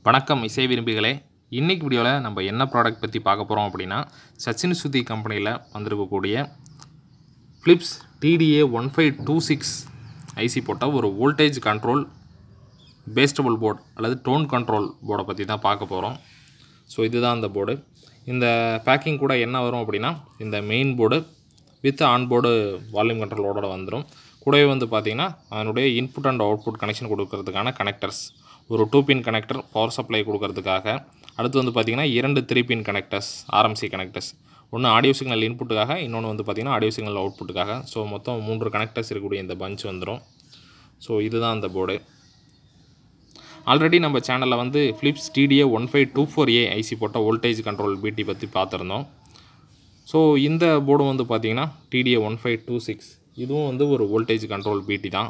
வணக்கம் இசை விரும்பிகளே இன்றைக்கி வீடியோவில் நம்ம என்ன ப்ராடக்ட் பற்றி பார்க்க போகிறோம் அப்படின்னா சச்சின் சுதி கம்பெனியில் வந்திருக்கக்கூடிய Philips TDA one five two six IC போட்ட ஒரு வோல்டேஜ் கண்ட்ரோல் பேஸ்டபுள் போர்டு அல்லது டோன் கண்ட்ரோல் போர்டை பற்றி தான் பார்க்க போகிறோம் ஸோ இதுதான் அந்த போர்டு இந்த பேக்கிங் கூட என்ன வரும் அப்படின்னா இந்த main board with on board volume கண்ட்ரோலோட வந்துடும் கூடவே வந்து பார்த்திங்கன்னா அதனுடைய இன்புட் அண்ட் அவுட்புட் கனெக்ஷன் கொடுக்கறதுக்கான கனெக்டர்ஸ் ஒரு two pin connector power supply கொடுக்கறதுக்காக அடுத்து வந்து பார்த்திங்கன்னா இரண்டு three pin connectors RMC connectors ஒன்று ஆடியோ சிக்னல் இன்புட்டுக்காக இன்னொன்று வந்து பார்த்திங்கன்னா ஆடியோ சிக்னல் அவுட்புட்டுக்காக ஸோ மொத்தம் மூன்று கனெக்டர்ஸ் இருக்கக்கூடிய இந்த பஞ்ச் வந்துடும் ஸோ இதுதான் அந்த போர்டு ஆல்ரெடி நம்ம சேனலில் வந்து Philips TDA one five two four A IC போட்ட வோல்டேஜ் கண்ட்ரோல் பிடி பற்றி பார்த்துருந்தோம் ஸோ இந்த போர்டு வந்து பார்த்திங்கன்னா TDA one five two six இதுவும் வந்து ஒரு வோல்டேஜ் கண்ட்ரோல் பிடி தான்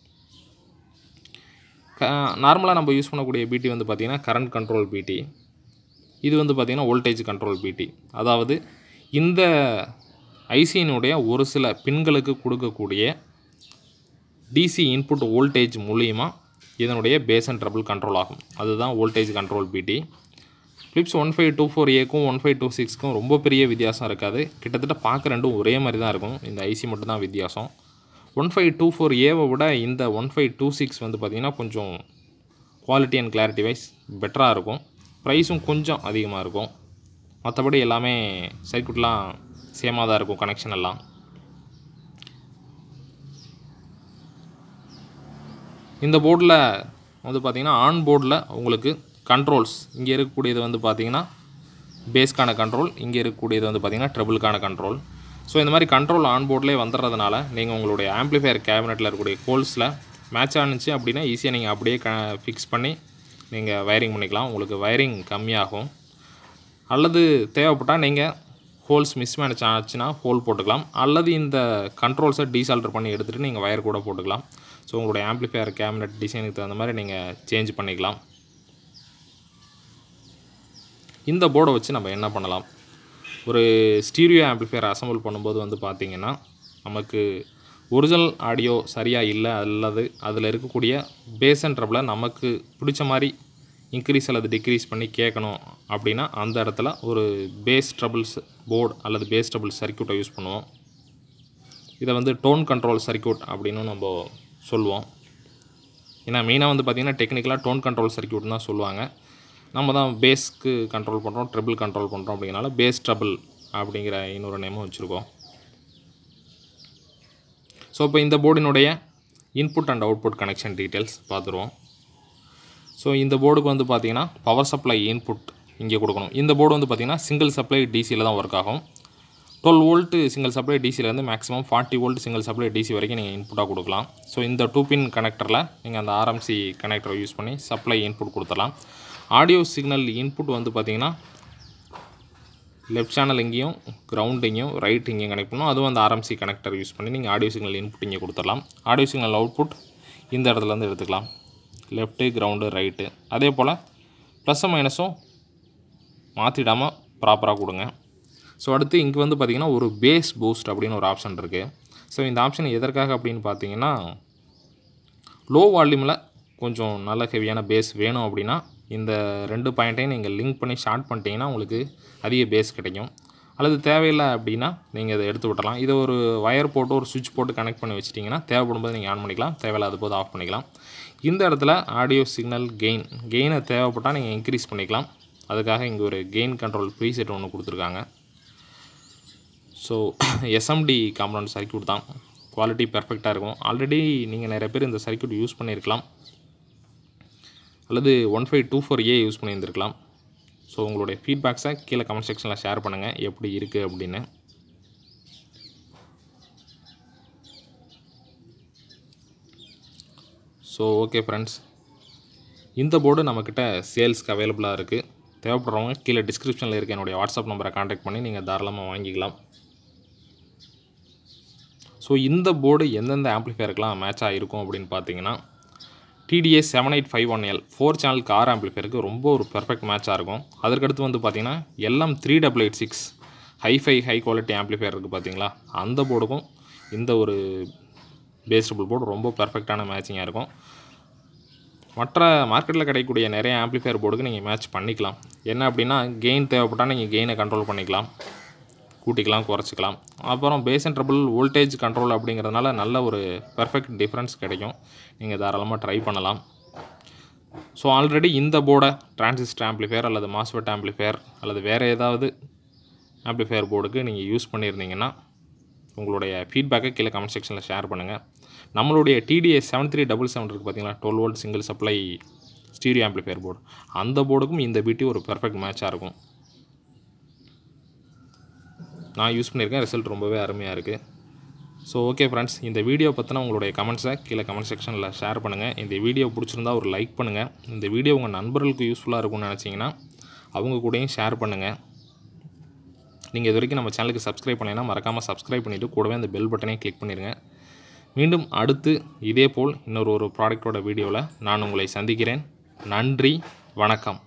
க நார்மலாக நம்ம யூஸ் பண்ணக்கூடிய பிடி வந்து பார்த்திங்கன்னா கரண்ட் கண்ட்ரோல் பிடி இது வந்து பார்த்திங்கன்னா வோல்டேஜ் கண்ட்ரோல் பிடி அதாவது இந்த ஐசியினுடைய ஒரு சில பின்களுக்கு கொடுக்கக்கூடிய டிசி இன்புட் வோல்டேஜ் மூலியமாக இதனுடைய பேஸ் அண்ட் ட்ரபிள் கண்ட்ரோல் ஆகும் அதுதான் voltage control P D Philips one five two four ஏக்கும் ஒன் ஃபைவ் டூ சிக்ஸ்க்கும் ரொம்ப பெரிய வித்தியாசம் இருக்காது கிட்டத்தட்ட பார்க்க ரெண்டும் ஒரே மாதிரி தான் இருக்கும் இந்த ஐசி மட்டும் தான் வித்தியாசம் ஒன் ஃபைவ் டூ ஃபோர் ஏவை விட இந்த ஒன் ஃபைவ் டூ சிக்ஸ் வந்து பார்த்திங்கன்னா கொஞ்சம் குவாலிட்டி அண்ட் கிளாரிட்டி வைஸ் பெட்டராக இருக்கும் ப்ரைஸும் கொஞ்சம் அதிகமாக இருக்கும் மற்றபடி எல்லாமே சர்க்கியூட்லாம் சேமாக தான் இருக்கும் கனெக்ஷன் எல்லாம் இந்த போர்டில் வந்து பார்த்திங்கன்னா ஆன் போர்டில் உங்களுக்கு கண்ட்ரோல்ஸ் இங்கே இருக்கக்கூடியது வந்து பார்த்திங்கன்னா பேஸ்க்கான கண்ட்ரோல் இங்கே இருக்கக்கூடியது வந்து பார்த்திங்கன்னா ட்ரிபிளுக்கான கண்ட்ரோல் ஸோ இந்த மாதிரி கண்ட்ரோல் ஆன் போர்ட்லேயே வந்துடுறதுனால நீங்கள் உங்களுடைய ஆம்ப்ளிஃபையர் கேபினெட்டில் இருக்கக்கூடிய கோல்ஸில் மேட்ச் ஆனிச்சு அப்படின்னா ஈஸியாக நீங்கள் அப்படியே க ஃபிக்ஸ் பண்ணி நீங்கள் வயரிங் பண்ணிக்கலாம் உங்களுக்கு வயரிங் கம்மியாகும் அல்லது தேவைப்பட்டால் நீங்கள் ஹோல்ஸ் மிஸ் மேட்ச் ஆச்சுன்னா ஹோல் போட்டுக்கலாம் அல்லது இந்த கண்ட்ரோல்ஸை டீசால்டர் பண்ணி எடுத்துகிட்டு நீங்கள் வயர் கூட போட்டுக்கலாம் ஸோ உங்களுடைய ஆம்ப்ளிஃபையர் கேபினெட் டிசைனுக்கு தகுந்த மாதிரி நீங்கள் சேஞ்ச் பண்ணிக்கலாம் இந்த போர்டை வச்சு நம்ம என்ன பண்ணலாம் ஒரு ஸ்டீரியோ ஆம்ப்ளிஃபையர் அசம்பிள் பண்ணும்போது வந்து பார்த்திங்கன்னா நமக்கு ஒரிஜினல் ஆடியோ சரியாக இல்லை அல்லது அதில் இருக்கக்கூடிய பேஸ் அண்ட் ட்ரபிளை நமக்கு பிடிச்ச மாதிரி இன்க்ரீஸ் அல்லது டிக்ரீஸ் பண்ணி கேட்கணும் அப்படின்னா அந்த இடத்துல ஒரு பேஸ் ட்ரபிள்ஸ் போர்டு அல்லது பேஸ் ட்ரபிள் சர்க்கியூட்டை யூஸ் பண்ணுவோம் இதை வந்து டோன் கண்ட்ரோல் சர்க்கியூட் அப்படின்னு நம்ம சொல்லுவோம் ஏன்னா மெயினாக வந்து பார்த்திங்கன்னா டெக்னிக்கலாக டோன் கண்ட்ரோல் சர்க்கியூட் தான் சொல்லுவாங்க நம்ம தான் பேஸ்க்கு கண்ட்ரோல் பண்ணுறோம் ட்ரிபிள் கண்ட்ரோல் பண்ணுறோம் அப்படிங்கிறனால பேஸ் ட்ரபிள் அப்படிங்கிற இன்னொரு நேமும் வச்சுருக்கோம் ஸோ இப்போ இந்த போர்டினுடைய input and output connection details பார்த்துருவோம் ஸோ இந்த போர்டுக்கு வந்து பார்த்திங்கன்னா பவர் சப்ளை இன்புட் இங்கே கொடுக்கணும் இந்த போர்டு வந்து பார்த்திங்கன்னா சிங்கிள் சப்ளை டிசியில் தான் ஒர்க் ஆகும் டுவெல் வோல்ட்டு சிங்கிள் சப்ளை டிசிலேருந்து maximum forty volt single supply DC வரைக்கும் நீங்கள் இன்புட்டாக கொடுக்கலாம் ஸோ இந்த டூ பின் கனெக்டரில் நீங்கள் அந்த ஆர்எம்சி கனெக்டரை யூஸ் பண்ணி சப்ளை இன்புட் கொடுத்துடலாம் ஆடியோ சிக்னல் இன்புட் வந்து பார்த்திங்கன்னா லெஃப்ட் சேனல் எங்கேயும் கிரவுண்ட் எங்கேயும் ரைட் எங்கேயும் கனெக்ட் பண்ணணும் அதுவும் அந்த ஆர்எம்சி கனெக்டர் யூஸ் பண்ணி நீங்கள் ஆடியோ சிக்னல் இன்புட் இங்கே கொடுத்துடலாம் ஆடியோ சிக்னல் அவுட்புட் இந்த இடத்துலேருந்து எடுத்துக்கலாம் லெஃப்ட்டு கிரவுண்டு ரைட்டு அதே போல் ப்ளஸ்ஸும் மைனஸும் மாற்றிடாமல் ப்ராப்பராக கொடுங்க ஸோ அடுத்து இங்கே வந்து பார்த்திங்கன்னா ஒரு பேஸ் பூஸ்ட் அப்படின்னு ஒரு ஆப்ஷன் இருக்குது ஸோ இந்த ஆப்ஷன் எதற்காக அப்படின்னு பார்த்தீங்கன்னா லோ வால்யூமில் கொஞ்சம் நல்ல ஹெவியான பேஸ் வேணும் அப்படின்னா இந்த ரெண்டு பாயிண்ட்டையும் நீங்கள் லிங்க் பண்ணி ஷார்ட் பண்ணிட்டீங்கன்னா உங்களுக்கு அதிக பேஸ் கிடைக்கும் அல்லது தேவையில்லை அப்படின்னா நீங்கள் இதை எடுத்து விட்டலாம் இதை ஒரு ஒயர் போட்டு ஒரு சுவிட்ச் போட்டு கனெக்ட் பண்ணி வச்சிட்டிங்கன்னா தேவைப்படும் போது நீங்கள் ஆன் பண்ணிக்கலாம் தேவையில்லாத போது ஆஃப் பண்ணிக்கலாம் இந்த இடத்துல ஆடியோ சிக்னல் கெயின் கெயினை தேவைப்பட்டால் நீங்கள் இன்க்ரீஸ் பண்ணிக்கலாம் அதுக்காக இங்கே ஒரு கெயின் கண்ட்ரோல் ப்ரீசெட் ஒன்று கொடுத்துருக்காங்க ஸோ எஸ்எம்டி காம்பனண்ட் சர்க்கியூட் தான் குவாலிட்டி பெர்ஃபெக்டாக இருக்கும் ஆல்ரெடி நீங்கள் நிறைய பேர் இந்த சர்க்கியூட் யூஸ் பண்ணியிருக்கலாம் அல்லது one five two four A use பண்ணியிருந்திருக்கலாம் ஸோ உங்களுடைய ஃபீட்பேக்ஸை கீழே கமெண்ட் செக்ஷனில் ஷேர் பண்ணுங்கள் எப்படி இருக்குது அப்படின்னு ஸோ ஓகே ஃப்ரெண்ட்ஸ் இந்த போர்டு நம்மக்கிட்ட சேல்ஸ்க்கு அவைலபிளாக இருக்குது தேவைப்படுறவங்க கீழே டிஸ்கிரிப்ஷனில் இருக்க என்னுடைய வாட்ஸ்அப் நம்பரை காண்டாக்ட் பண்ணி நீங்கள் தாராளமாக வாங்கிக்கலாம் ஸோ இந்த போர்டு எந்தெந்த ஆம்ப்ளிஃபையருக்கெலாம் மேட்ச் ஆகிருக்கும் அப்படின்னு பார்த்தீங்கன்னா TDS seven eight five one L four channel car ஆம்ப்ளிஃபையருக்கு ரொம்ப ஒரு பெர்ஃபெக்ட் மேட்சாக இருக்கும் அதற்கடுத்து வந்து பார்த்திங்கன்னா LM three double eight six hi fi high quality amplifier இருக்குது பார்த்தீங்களா அந்த போர்டுக்கும் இந்த ஒரு பேஸ்டபுள் போர்டு ரொம்ப பெர்ஃபெக்டான மேட்சிங்காக இருக்கும் மற்ற மார்க்கெட்டில் கிடைக்கக்கூடிய நிறைய ஆம்ப்ளிஃபையர் போர்டுக்கு நீங்கள் மேட்ச் பண்ணிக்கலாம் என்ன அப்படின்னா கெயின் தேவைப்பட்டால் நீங்கள் கெயினை கண்ட்ரோல் பண்ணிக்கலாம் கூட்டிக்கலாம் குறைச்சிக்கலாம் அப்புறம் bass and treble voltage control அப்படிங்கிறதுனால நல்ல ஒரு பெர்ஃபெக்ட் டிஃப்ரென்ஸ் கிடைக்கும் நீங்கள் தாராளமாக ட்ரை பண்ணலாம் ஸோ ஆல்ரெடி இந்த போர்டை டிரான்சிஸ்டர் ஆம்ப்ளிஃபையர் அல்லது மாஸ்வெட் ஆம்ப்ளிஃபையர் அல்லது வேறு ஏதாவது ஆம்ப்ளிஃபையர் போர்டுக்கு நீங்கள் யூஸ் பண்ணியிருந்தீங்கன்னா உங்களுடைய ஃபீட்பேக்கை கீழே கமெண்ட் செக்ஷனில் ஷேர் பண்ணுங்கள் நம்மளுடைய TDS seven three double seven இருக்குது பார்த்தீங்களா twelve volt single supply stereo amplifier board அந்த போர்டுக்கும் இந்த பிடி ஒரு பெர்ஃபெக்ட் மேட்சாக இருக்கும் நான் யூஸ் பண்ணியிருக்கேன் ரிசல்ட் ரொம்பவே அருமையாக இருக்குது ஸோ ஓகே ஃப்ரெண்ட்ஸ் இந்த வீடியோ பற்றின உங்களுடைய கமெண்ட்ஸை கீழே கமெண்ட் செக்ஷனில் ஷேர் பண்ணுங்கள் இந்த வீடியோ பிடிச்சிருந்தா ஒரு லைக் பண்ணுங்கள் இந்த வீடியோ உங்கள் நண்பர்களுக்கு யூஸ்ஃபுல்லாக இருக்கும்னு நினச்சிங்கன்னா அவங்க கூடயும் ஷேர் பண்ணுங்கள் நீங்கள் இது வரைக்கும் நம்ம சேனலுக்கு சப்ஸ்கிரைப் பண்ணலைன்னா மறக்காமல் சப்ஸ்கிரைப் பண்ணிவிட்டு கூடவே அந்த பெல் பட்டனையும் கிளிக் பண்ணிடுங்க மீண்டும் அடுத்து இதே போல் இன்னொரு ஒரு ப்ராடக்டோட வீடியோவில் நான் உங்களை சந்திக்கிறேன் நன்றி வணக்கம்